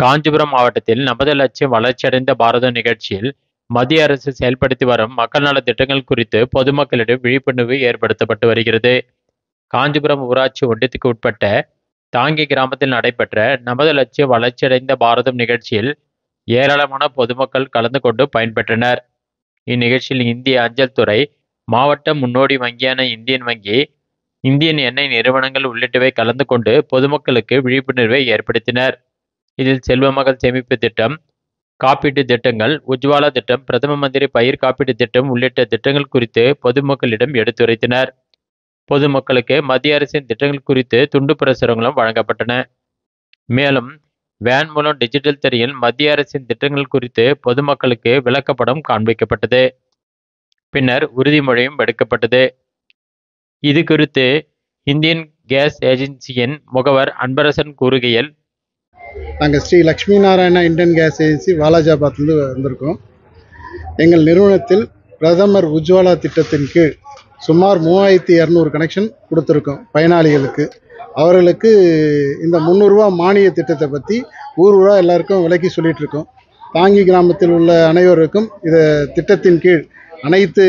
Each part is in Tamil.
காஞ்சிபுரம் மாவட்டத்தில் நமது லட்சியம் வளர்ச்சியடைந்த பாரதம் நிகழ்ச்சியில் மத்திய அரசு செயல்படுத்தி வரும் மக்கள் நல திட்டங்கள் குறித்து பொதுமக்களிடம் விழிப்புணர்வு ஏற்படுத்தப்பட்டு வருகிறது காஞ்சிபுரம் ஊராட்சி ஒன்றியத்துக்கு உட்பட்ட தாங்கி கிராமத்தில் நடைபெற்ற நமது லட்சியம் வளர்ச்சியடைந்த பாரதம் நிகழ்ச்சியில் ஏராளமான பொதுமக்கள் கலந்து கொண்டு பயன்பெற்றனர் இந்நிகழ்ச்சியில் இந்திய அஞ்சல் துறை மாவட்ட முன்னோடி வங்கியான இந்தியன் வங்கி இந்தியன் எண்ணெய் நிறுவனங்கள் உள்ளிட்டவை கலந்து கொண்டு பொதுமக்களுக்கு விழிப்புணர்வை ஏற்படுத்தினர் இதில் செல்வ மகள் சேமிப்பு திட்டம் காப்பீட்டு திட்டங்கள் உஜ்வாலா திட்டம் பிரதம மந்திரி பயிர் காப்பீட்டு திட்டம் உள்ளிட்ட திட்டங்கள் குறித்து பொதுமக்களிடம் எடுத்துரைத்தனர் பொதுமக்களுக்கு மத்திய அரசின் திட்டங்கள் குறித்து துண்டு பிரசுரங்களும் வழங்கப்பட்டன மேலும் வேன் மூலம் டிஜிட்டல் திரையில் மத்திய அரசின் திட்டங்கள் குறித்து பொதுமக்களுக்கு விளக்கப்படம் காண்பிக்கப்பட்டது பின்னர் உறுதிமொழியும் எடுக்கப்பட்டது இது குறித்து இந்தியன் கேஸ் ஏஜென்சியின் முகவர் அன்பரசன் கூறுகையில் நாங்கள் Sri Lakshmi Narayana Indian gas agency வாலாஜாபாத்லேருந்து வந்திருக்கோம் எங்கள் நிறுவனத்தில் பிரதமர் உஜ்வாலா திட்டத்தின் கீழ் சுமார் மூவாயிரத்தி இரநூறு கனெக்ஷன் கொடுத்துருக்கோம் பயனாளிகளுக்கு அவர்களுக்கு இந்த முந்நூறுரூவா மானிய திட்டத்தை பற்றி ஊர் ஊராக எல்லாருக்கும் விளக்கி சொல்லிட்டு இருக்கோம் தாங்கி கிராமத்தில் உள்ள அனைவருக்கும் இந்த திட்டத்தின் கீழ் அனைத்து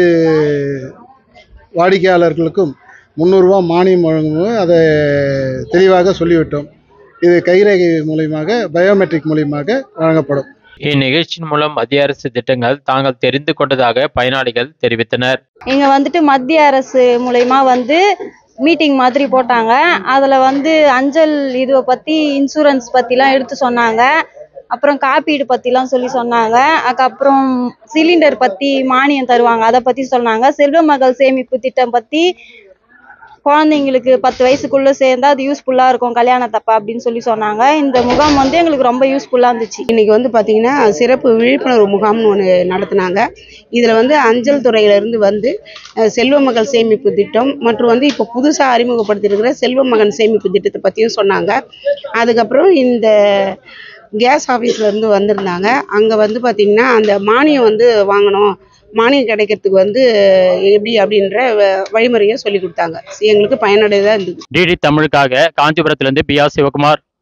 வாடிக்கையாளர்களுக்கும் முந்நூறுரூவா மானியம் வழங்கும்போது அதை தெளிவாக சொல்லிவிட்டோம் இது கைரேகை மூலியமாக பயோமெட்ரிக் மூலியமாக வழங்கப்படும் இந்நிகழ்ச்சியின் மூலம் மத்திய அரசு திட்டங்கள் தாங்கள் தெரிந்து கொண்டதாக பயனாளிகள் தெரிவித்தனர் இங்கே வந்துட்டு மத்திய அரசு மூலயமா வந்து மீட்டிங் மாதிரி போட்டாங்க அதில் வந்து அஞ்சல் இதுவை பற்றி இன்சூரன்ஸ் பற்றிலாம் எடுத்து சொன்னாங்க அப்புறம் காப்பீடு பற்றிலாம் சொல்லி சொன்னாங்க அதுக்கப்புறம் சிலிண்டர் பற்றி மானியம் தருவாங்க அதை பற்றி சொன்னாங்க செல்வ மகள் சேமிப்பு திட்டம் பற்றி குழந்தைங்களுக்கு பத்து வயசுக்குள்ளே சேர்ந்தா அது யூஸ்ஃபுல்லாக இருக்கும் கல்யாணத்தப்ப அப்படின்னு சொல்லி சொன்னாங்க இந்த முகாம் வந்து எங்களுக்கு ரொம்ப யூஸ்ஃபுல்லாக இருந்துச்சு இன்னைக்கு வந்து பார்த்தீங்கன்னா சிறப்பு விழிப்புணர்வு முகாம்னு ஒன்று நடத்துனாங்க இதில் வந்து அஞ்சல் துறையிலேருந்து வந்து அஹ், செல்வ மகள் சேமிப்பு திட்டம் மற்றும் வந்து இப்போ புதுசாக அறிமுகப்படுத்தியிருக்கிற செல்வ மகன் சேமிப்பு திட்டத்தை பற்றியும் சொன்னாங்க அதுக்கப்புறம் இந்த கேஸ் ஆஃபீஸ்லேருந்து வந்திருந்தாங்க அங்கே வந்து பார்த்திங்கன்னா அந்த மானியம் வந்து வாங்கணும் மானியம் கிடைக்கிறதுக்கு வந்து எப்படி அப்படின்ற வ- வழிமுறையை சொல்லி கொடுத்தாங்க எங்களுக்கு பயனுடையதாக இருந்தது டிடி தமிழுக்காக காஞ்சிபுரத்திலிருந்து பி ஆர் சிவகுமார்